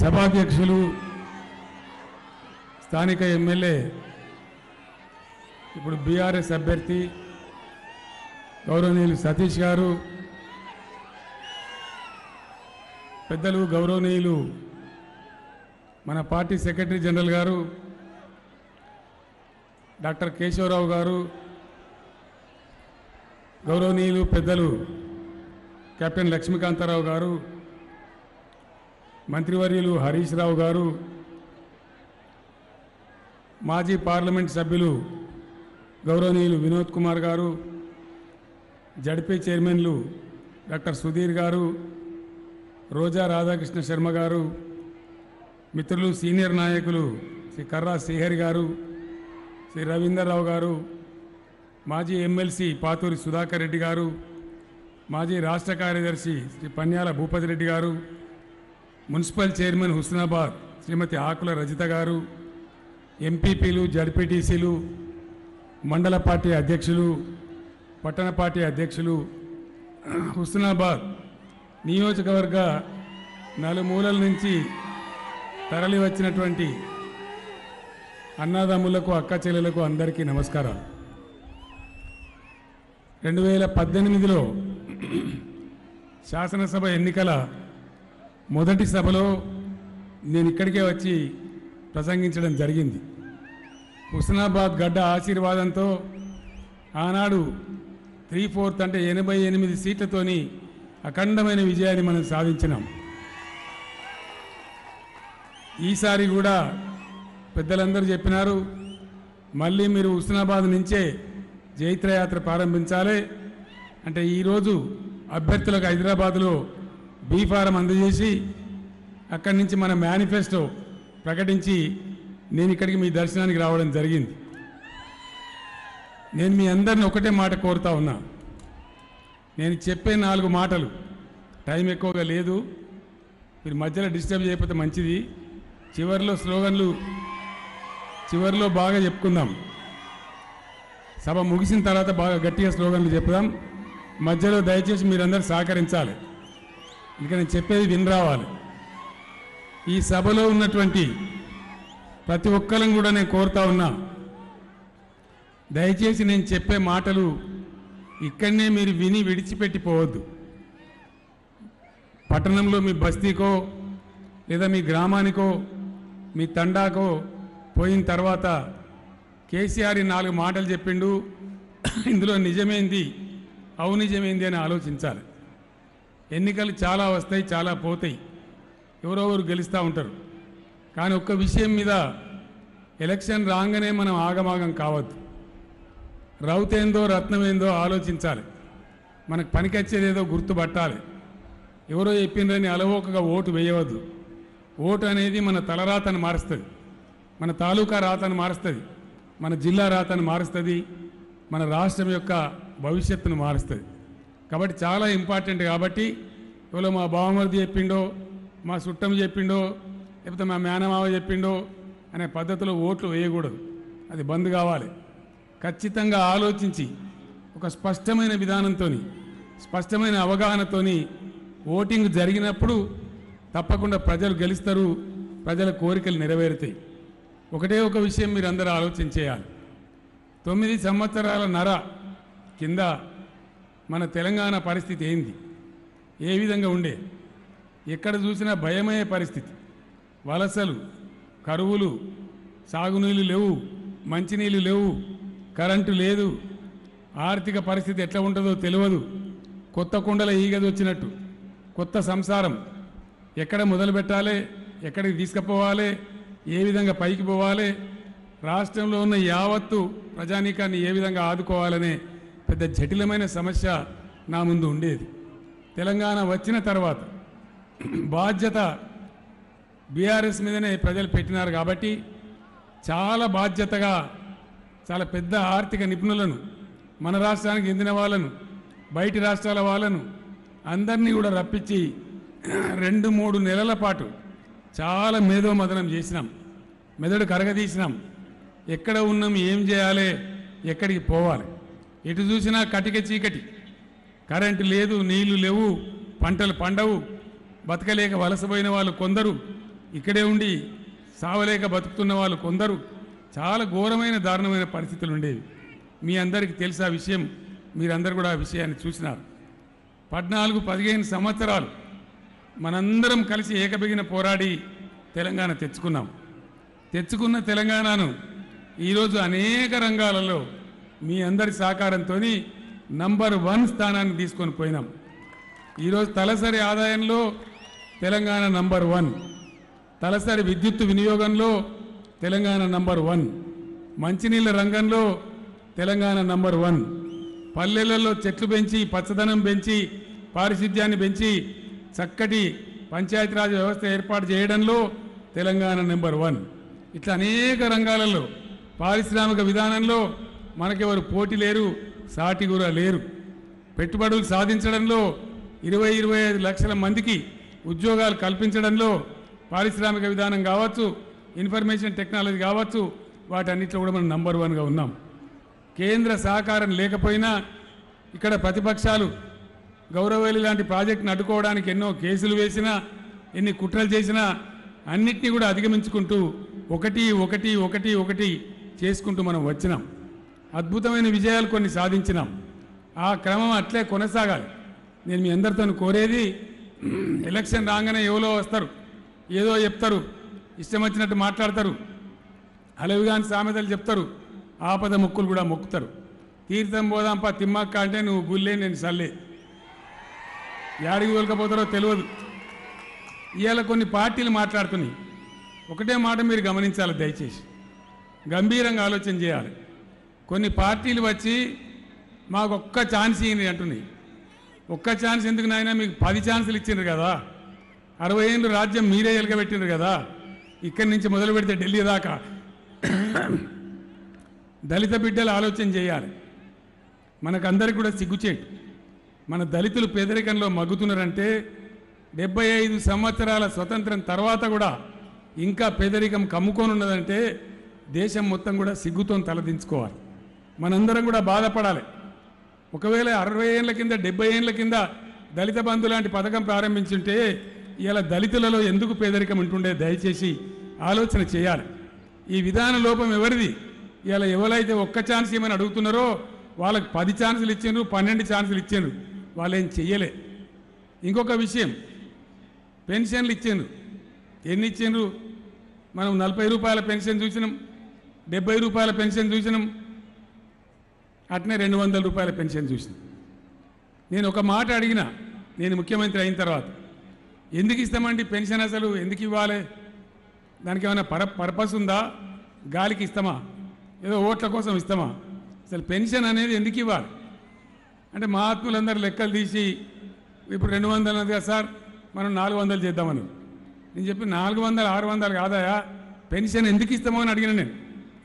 సభాధ్యక్షులు స్థానిక ఎమ్మెల్యే ఇప్పుడు బీఆర్ఎస్ అభ్యర్థి గౌరవనీయులు సతీష్ గారు పెద్దలు గౌరవనీయులు మన పార్టీ సెక్రటరీ జనరల్ గారు డాక్టర్ కేశవరావు గారు గౌరవనీయులు పెద్దలు కెప్టెన్ లక్ష్మీకాంతారావు గారు మంత్రివర్యులు హరీష్ రావు గారు మాజీ పార్లమెంట్ సభ్యులు గౌరవనీయులు వినోద్ కుమార్ గారు జడ్పీ చైర్మన్లు డాక్టర్ సుధీర్ గారు రోజా రాధాకృష్ణ శర్మ గారు మిత్రులు సీనియర్ నాయకులు శ్రీ కర్రా శ్రీహరి గారు శ్రీ రవీందర్రావు గారు మాజీ ఎమ్మెల్సీ పాతూరి సుధాకర్ రెడ్డి గారు మాజీ రాష్ట్ర కార్యదర్శి శ్రీ పన్యాల భూపతి రెడ్డి గారు మున్సిపల్ చైర్మన్ హుస్నాబాద్ శ్రీమతి ఆకుల రజిత గారు ఎంపీపీలు జడ్పీటీసీలు మండల పార్టీ అధ్యక్షులు పట్టణ పార్టీ అధ్యక్షులు హుస్నాబాద్ నియోజకవర్గ నలుమూలల నుంచి తరలి వచ్చినటువంటి అన్నదమ్ములకు అక్క చెల్లెలకు అందరికీ నమస్కారాలు రెండు వేల పద్దెనిమిదిలో శాసనసభ ఎన్నికల మొదటి సభలో నేను ఇక్కడికే వచ్చి ప్రసంగించడం జరిగింది హుస్నాబాద్ గడ్డ ఆశీర్వాదంతో ఆనాడు త్రీ ఫోర్త్ అంటే ఎనభై ఎనిమిది సీట్లతోని అఖండమైన విజయాన్ని మనం సాధించినాం ఈసారి కూడా పెద్దలందరూ చెప్పినారు మళ్ళీ మీరు హుస్నాబాద్ నుంచే జైత్రయాత్ర ప్రారంభించాలి అంటే ఈరోజు అభ్యర్థులకు హైదరాబాద్లో బీ ఫారం అందజేసి అక్కడి నుంచి మన మేనిఫెస్టో ప్రకటించి నేను ఇక్కడికి మీ దర్శనానికి రావడం జరిగింది నేను మీ అందరిని ఒకటే మాట కోరుతా ఉన్నా నేను చెప్పే నాలుగు మాటలు టైం ఎక్కువగా లేదు మీరు మధ్యలో డిస్టర్బ్ చేయకపోతే మంచిది చివరిలో స్లోగన్లు చివరిలో బాగా చెప్పుకుందాం సభ ముగిసిన తర్వాత బాగా గట్టిగా స్లోగన్లు చెప్పుదాం మధ్యలో దయచేసి మీరందరూ సహకరించాలి ఇంకా నేను చెప్పేది విని రావాలి ఈ సభలో ఉన్నటువంటి ప్రతి ఒక్కరం కూడా నేను కోరుతా ఉన్నా దయచేసి నేను చెప్పే మాటలు ఇక్కడనే మీరు విని విడిచిపెట్టిపోవద్దు పట్టణంలో మీ బస్తీకో లేదా మీ గ్రామానికో మీ తండాకో పోయిన తర్వాత కేసీఆర్ ఈ నాలుగు మాటలు చెప్పిండు ఇందులో నిజమేంది అవు నిజమేంది అని ఆలోచించాలి ఎన్నికలు చాలా వస్తాయి చాలా పోతాయి ఎవరో ఒకరు గెలుస్తూ ఉంటారు కానీ ఒక్క విషయం మీద ఎలక్షన్ రాగానే మనం ఆగమాగం కావద్దు రౌతేందో రత్నమేందో ఆలోచించాలి మనకు పనికొచ్చేది ఏదో గుర్తుపట్టాలి ఎవరో చెప్పిండ్రని అలవోకగా ఓటు వేయవద్దు ఓటు అనేది మన తలరాతను మారుస్తుంది మన తాలూకా రాతను మారుస్తుంది మన జిల్లా రాతను మారుస్తుంది మన రాష్ట్రం యొక్క భవిష్యత్తును మారుస్తుంది కాబట్టి చాలా ఇంపార్టెంట్ కాబట్టి ఎవరో మా బావమరిది చెప్పిండో మా చుట్టం చెప్పిండో లేకపోతే మా మేనమావ చెప్పిండో అనే పద్ధతిలో ఓట్లు వేయకూడదు అది బంద్ కావాలి ఖచ్చితంగా ఆలోచించి ఒక స్పష్టమైన విధానంతో స్పష్టమైన అవగాహనతోని ఓటింగ్ జరిగినప్పుడు తప్పకుండా ప్రజలు గెలుస్తారు ప్రజల కోరికలు నెరవేరుతాయి ఒకటే ఒక విషయం మీరు అందరూ ఆలోచన చేయాలి తొమ్మిది సంవత్సరాల నర కింద మన తెలంగాణ పరిస్థితి ఏంది ఏ విధంగా ఉండే ఎక్కడ చూసినా భయమయ్యే పరిస్థితి వలసలు కరువులు సాగునీళ్ళు లేవు మంచినీళ్ళు లేవు కరెంటు లేదు ఆర్థిక పరిస్థితి ఎట్లా ఉంటుందో తెలియదు కొత్త కుండల ఈగది వచ్చినట్టు కొత్త సంసారం ఎక్కడ మొదలు పెట్టాలి ఎక్కడికి తీసుకుపోవాలి ఏ విధంగా పైకి పోవాలి రాష్ట్రంలో ఉన్న యావత్తు ప్రజానీకాన్ని ఏ విధంగా ఆదుకోవాలనే పెద్ద జటిలమైన సమస్య నా ముందు ఉండేది తెలంగాణ వచ్చిన తర్వాత బాధ్యత బీఆర్ఎస్ మీదనే ప్రజలు పెట్టినారు కాబట్టి చాలా బాధ్యతగా చాలా పెద్ద ఆర్థిక నిపుణులను మన రాష్ట్రానికి చెందిన వాళ్ళను బయటి రాష్ట్రాల వాళ్ళను అందరినీ కూడా రప్పించి రెండు మూడు నెలల పాటు చాలా మేధోమదనం చేసినాం మెదడు కరగదీసినాం ఎక్కడ ఉన్నాం ఏం చేయాలి ఎక్కడికి పోవాలి ఎటు చూసినా కటిక చీకటి కరెంటు లేదు నీళ్లు లేవు పంటలు పండవు బతకలేక వలసపోయిన వాళ్ళు కొందరు ఇక్కడే ఉండి సావలేక బతుకుతున్న వాళ్ళు కొందరు చాలా ఘోరమైన దారుణమైన పరిస్థితులు ఉండేవి మీ అందరికీ తెలుసు ఆ విషయం మీరందరూ కూడా ఆ విషయాన్ని చూసినారు పద్నాలుగు పదిహేను సంవత్సరాలు మనందరం కలిసి ఏకబిగిన పోరాడి తెలంగాణ తెచ్చుకున్నాం తెచ్చుకున్న తెలంగాణను ఈరోజు అనేక రంగాలలో మీ అందరి సహకారంతో నంబర్ వన్ స్థానాన్ని తీసుకొని పోయినాం ఈరోజు తలసరి ఆదాయంలో తెలంగాణ నంబర్ వన్ తలసరి విద్యుత్ వినియోగంలో తెలంగాణ నంబర్ వన్ మంచినీళ్ళ రంగంలో తెలంగాణ నంబర్ వన్ పల్లెలలో చెట్లు పెంచి పచ్చదనం పెంచి పారిశుద్ధ్యాన్ని పెంచి చక్కటి పంచాయతీరాజ్ వ్యవస్థ ఏర్పాటు చేయడంలో తెలంగాణ నెంబర్ వన్ ఇట్లా అనేక రంగాలలో పారిశ్రామిక విధానంలో మనకెవరు పోటీ లేరు సాటి కూడా లేరు పెట్టుబడులు సాధించడంలో ఇరవై ఇరవై ఐదు లక్షల మందికి ఉద్యోగాలు కల్పించడంలో పారిశ్రామిక విధానం కావచ్చు ఇన్ఫర్మేషన్ టెక్నాలజీ కావచ్చు వాటన్నిటిలో కూడా మనం నంబర్ వన్గా ఉన్నాం కేంద్ర సహకారం లేకపోయినా ఇక్కడ ప్రతిపక్షాలు గౌరవేలి లాంటి ప్రాజెక్టును అడ్డుకోవడానికి ఎన్నో కేసులు వేసినా ఎన్ని కుట్రలు చేసినా అన్నిటినీ కూడా అధిగమించుకుంటూ ఒకటి ఒకటి ఒకటి ఒకటి చేసుకుంటూ మనం వచ్చినాం అద్భుతమైన విజయాలు కొన్ని సాధించినాం ఆ క్రమం అట్లే కొనసాగాలి నేను మీ అందరితో కోరేది ఎలక్షన్ రాగానే ఎవరో వస్తారు ఏదో చెప్తారు ఇష్టం వచ్చినట్టు మాట్లాడతారు అలవిగాని సామెతలు చెప్తారు ఆపద మొక్కులు కూడా మొక్కుతారు తీర్థం పోదాంపా తిమ్మక్క అంటే నువ్వు గుల్లే నేను సల్లే యాడికి తోలుకపోతారో తెలియదు ఇవాళ కొన్ని పార్టీలు మాట్లాడుతున్నాయి ఒకటే మాట మీరు గమనించాలి దయచేసి గంభీరంగా ఆలోచన చేయాలి కొన్ని పార్టీలు వచ్చి మాకు ఒక్క ఛాన్స్ ఇవ్వండి అంటున్నాయి ఒక్క ఛాన్స్ ఎందుకు నాయనా మీకు పది ఛాన్సులు ఇచ్చిండ్రు కదా అరవై ఏళ్ళు రాజ్యం మీరే ఎలగబెట్టిండ్రు కదా ఇక్కడి నుంచి మొదలు పెడితే ఢిల్లీ దాకా దళిత బిడ్డలు ఆలోచన చేయాలి మనకందరికి కూడా సిగ్గుచేటు మన దళితులు పేదరికంలో మగ్గుతున్నారంటే డెబ్బై ఐదు సంవత్సరాల స్వతంత్రం తర్వాత కూడా ఇంకా పేదరికం కమ్ముకొని ఉన్నదంటే దేశం మొత్తం కూడా సిగ్గుతో తలదించుకోవాలి మనందరం కూడా బాధపడాలి ఒకవేళ అరవై ఏళ్ళ కింద డెబ్బై ఏళ్ళ కింద దళిత బంధు లాంటి పథకం ప్రారంభించుంటే ఇలా దళితులలో ఎందుకు పేదరికం ఉంటుండే దయచేసి ఆలోచన చేయాలి ఈ విధాన లోపం ఎవరిది ఇలా ఎవరైతే ఒక్క ఛాన్స్ ఏమని అడుగుతున్నారో వాళ్ళకి పది ఛాన్సులు ఇచ్చిండ్రు పన్నెండు ఛాన్సులు ఇచ్చిండ్రు వాళ్ళు ఏం చెయ్యలే ఇంకొక విషయం పెన్షన్లు ఇచ్చిండ్రు ఎన్ని ఇచ్చిండ్రు మనం నలభై రూపాయల పెన్షన్ చూసినాం డెబ్బై రూపాయల పెన్షన్ చూసినాం అట్నే రెండు వందల రూపాయల పెన్షన్ చూసినాం నేను ఒక మాట అడిగిన నేను ముఖ్యమంత్రి అయిన తర్వాత ఎందుకు ఇస్తామండి పెన్షన్ అసలు ఎందుకు ఇవ్వాలి దానికి ఏమైనా పర పర్పస్ ఉందా గాలికి ఇస్తామా ఏదో ఓట్ల కోసం ఇస్తామా అసలు పెన్షన్ అనేది ఎందుకు ఇవ్వాలి అంటే మహాత్ములందరూ లెక్కలు తీసి ఇప్పుడు రెండు వందలు అన్నది కదా సార్ మనం నాలుగు వందలు చేద్దామని నేను చెప్పి నాలుగు వందలు ఆరు వందలు కాదాయా పెన్షన్ ఎందుకు ఇస్తామో అని అడిగిన నేను